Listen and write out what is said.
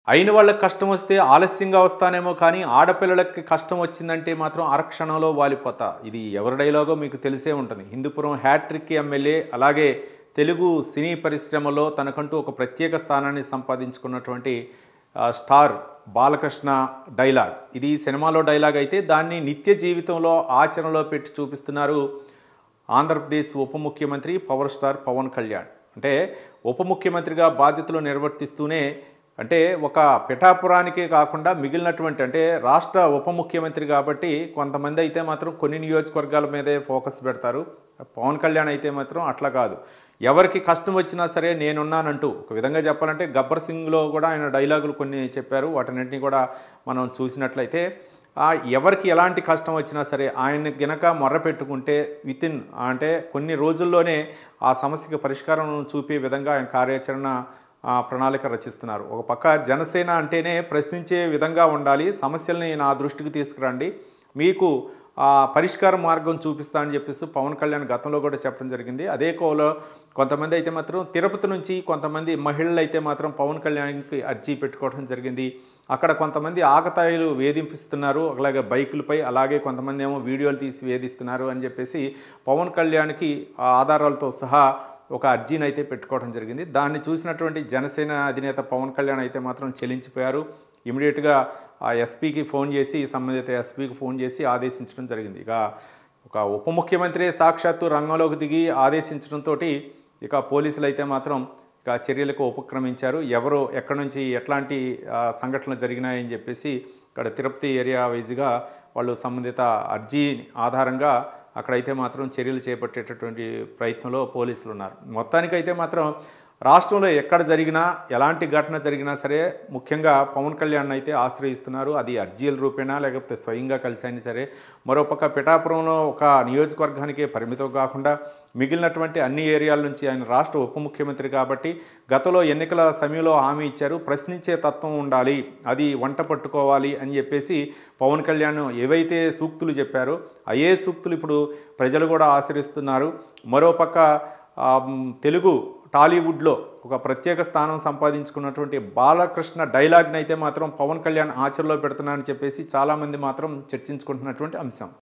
అయిన వాళ్ళకి కష్టం వస్తే ఆలస్యంగా వస్తానేమో కానీ ఆడపిల్లలకి కష్టం వచ్చిందంటే మాత్రం అరక్షణంలో వాలిపోతా ఇది ఎవరి డైలాగో మీకు తెలిసే ఉంటుంది హిందూపురం హ్యాట్రిక్ ఎమ్మెల్యే అలాగే తెలుగు సినీ పరిశ్రమలో తనకంటూ ఒక ప్రత్యేక స్థానాన్ని సంపాదించుకున్నటువంటి ఆ, స్టార్ బాలకృష్ణ డైలాగ్ ఇది సినిమాలో డైలాగ్ అయితే దాన్ని నిత్య జీవితంలో ఆచరణలో పెట్టి చూపిస్తున్నారు ఆంధ్రప్రదేశ్ ఉప ముఖ్యమంత్రి పవర్ స్టార్ పవన్ కళ్యాణ్ అంటే ఉప ముఖ్యమంత్రిగా బాధ్యతలు నిర్వర్తిస్తూనే అంటే ఒక పిఠాపురానికే కాకుండా మిగిలినటువంటి అంటే రాష్ట్ర ఉప ముఖ్యమంత్రి కాబట్టి కొంతమంది అయితే మాత్రం కొన్ని నియోజకవర్గాల మీదే ఫోకస్ పెడతారు పవన్ కళ్యాణ్ అయితే మాత్రం అట్లా కాదు ఎవరికి కష్టం వచ్చినా సరే నేనున్నానంటూ ఒక విధంగా చెప్పాలంటే గబ్బర్ సింగ్లో కూడా ఆయన డైలాగులు కొన్ని చెప్పారు వాటన్నింటినీ కూడా మనం చూసినట్లయితే ఆ, ఎవరికి ఎలాంటి కష్టం వచ్చినా సరే ఆయన గనక మొర్ర పెట్టుకుంటే వితిన్ అంటే కొన్ని రోజుల్లోనే ఆ సమస్యకి పరిష్కారం చూపే విధంగా ఆయన కార్యాచరణ ఆ, ప్రణాళిక రచిస్తున్నారు ఒక పక్క జనసేన అంటేనే ప్రశ్నించే విధంగా ఉండాలి సమస్యల్ని నా దృష్టికి తీసుకురండి మీకు ఆ పరిష్కార మార్గం చూపిస్తా అని చెప్పేసి పవన్ కళ్యాణ్ గతంలో కూడా చెప్పడం జరిగింది అదే కోలో కొంతమంది అయితే మాత్రం తిరుపతి నుంచి కొంతమంది మహిళలు అయితే మాత్రం పవన్ కళ్యాణ్కి అర్జీ పెట్టుకోవడం జరిగింది అక్కడ కొంతమంది ఆకతాయిలు వేధింపిస్తున్నారు అలాగే బైకులపై అలాగే కొంతమంది ఏమో వీడియోలు తీసి వేధిస్తున్నారు అని చెప్పేసి పవన్ కళ్యాణ్కి ఆ ఆధారాలతో సహా ఒక అర్జీని అయితే పెట్టుకోవడం జరిగింది దాన్ని చూసినటువంటి జనసేన అధినేత పవన్ కళ్యాణ్ అయితే మాత్రం చెల్లించిపోయారు ఇమీడియట్గా ఆ ఎస్పీకి ఫోన్ చేసి సంబంధిత ఎస్పీకి ఫోన్ చేసి ఆదేశించడం జరిగింది ఇక ఒక ఉప ముఖ్యమంత్రి సాక్షాత్తు రంగంలోకి దిగి ఆదేశించడంతో ఇక పోలీసులు అయితే మాత్రం ఇక చర్యలకు ఉపక్రమించారు ఎవరు ఎక్కడి నుంచి ఎట్లాంటి ఆ, సంఘటనలు జరిగినాయని చెప్పేసి ఇక్కడ తిరుపతి ఏరియా వైజ్గా వాళ్ళు సంబంధిత అర్జీ ఆధారంగా అక్కడైతే మాత్రం చర్యలు చేపట్టేటటువంటి ప్రయత్నంలో పోలీసులు ఉన్నారు మొత్తానికైతే మాత్రం రాష్ట్రంలో ఎక్కడ జరిగినా ఎలాంటి ఘటన జరిగినా సరే ముఖ్యంగా పవన్ కళ్యాణ్ అయితే ఆశ్రయిస్తున్నారు అది అర్జీల రూపేణా లేకపోతే స్వయంగా కలిసి అయినా సరే మరోపక్క పిఠాపురంలో ఒక నియోజకవర్గానికే పరిమితం కాకుండా మిగిలినటువంటి అన్ని ఏరియాల నుంచి ఆయన రాష్ట్ర ఉప ముఖ్యమంత్రి కాబట్టి గతంలో ఎన్నికల సమయంలో హామీ ఇచ్చారు ప్రశ్నించే తత్వం ఉండాలి అది వంట పట్టుకోవాలి అని చెప్పేసి పవన్ కళ్యాణ్ ఏవైతే సూక్తులు చెప్పారో అయ్యే సూక్తులు ఇప్పుడు ప్రజలు కూడా ఆచరిస్తున్నారు మరోపక్క ఆ, మ్, తెలుగు టాలీవుడ్లో ఒక ప్రత్యేక స్థానం సంపాదించుకున్నటువంటి బాలకృష్ణ డైలాగ్ని అయితే మాత్రం పవన్ కళ్యాణ్ ఆచరణలో పెడుతున్నారని చెప్పేసి చాలామంది మాత్రం చర్చించుకుంటున్నటువంటి అంశం